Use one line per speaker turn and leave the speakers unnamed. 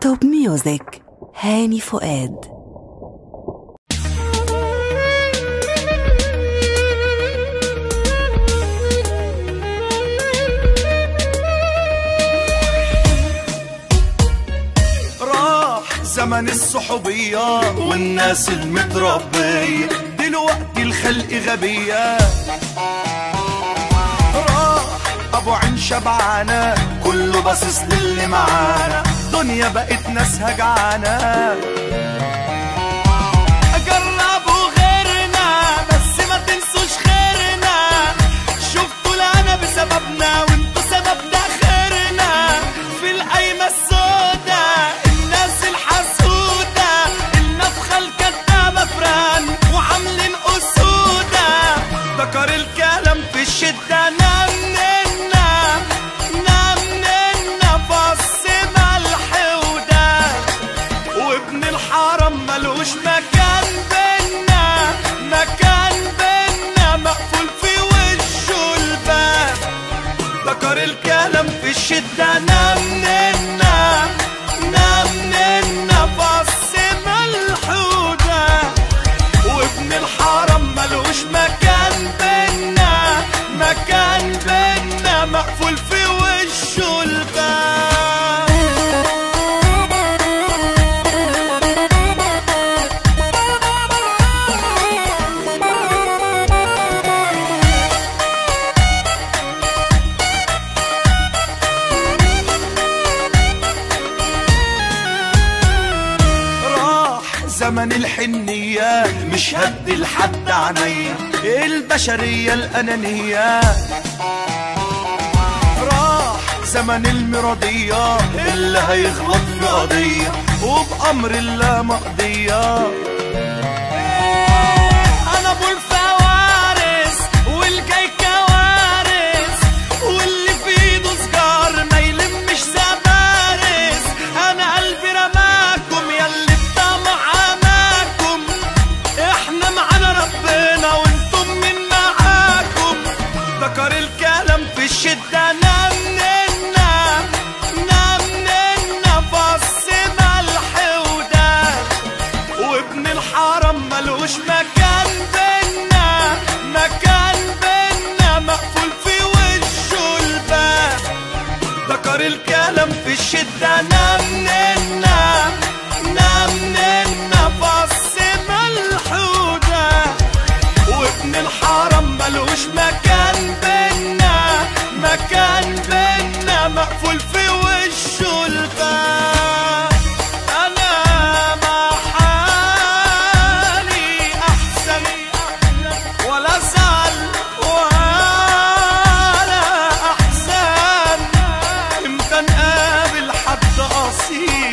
توب ميوزك هاني فؤاد
راح زمن الصحوبية والناس المتربية دلوقتي الخلق غبية راح ابو عين شبعانة كله باصص للي معانا دنيا بقت ناس هجعانة جربوا غيرنا بس ما تنسوش خيرنا شفتوا لنا بسببنا وانتوا سبب تاخيرنا في القايمة السودا الناس الحسودة النفخة الكدابة فران وعاملين أسودة ذكر الكلام في الشدة نام منا نام منا فص ملح وده وابن الحرم ملوش مكان بينا مكان بينا مقفول في وشه الباب ذكر الكلام في الشدة نام منا نام منا فص ملح وده وابن الحرم ملوش مكان بينا مكان بينا مقفول في وشه الباب راح زمن الحنية مش هدي لحد عينيا البشرية الأنانية راح زمن المرضية اللي هيغلط في قضية وبأمر الله مقضية أنا أبو الفوارس والجاي كوارث واللي في ايده سجار ما يلمش زبارس أنا قلبي رماكم ياللي الطمع عماكم احنا معانا ربنا وانتم من معاكم ذكر الكلام في الشدة نام منا نام منا فص ملح وده وابن الحرم ملوش مكان بينا مكان بينا مقفول في وشه الباب ذكر الكلام في الشدة نام منا نام منا فص ملح وده وابن الحرم ملوش مكان بينا مكان بينا مقفول في وشه الباب انا مع حالي احسن ولا زعل ولا احزان امتى نقابل حد اصيل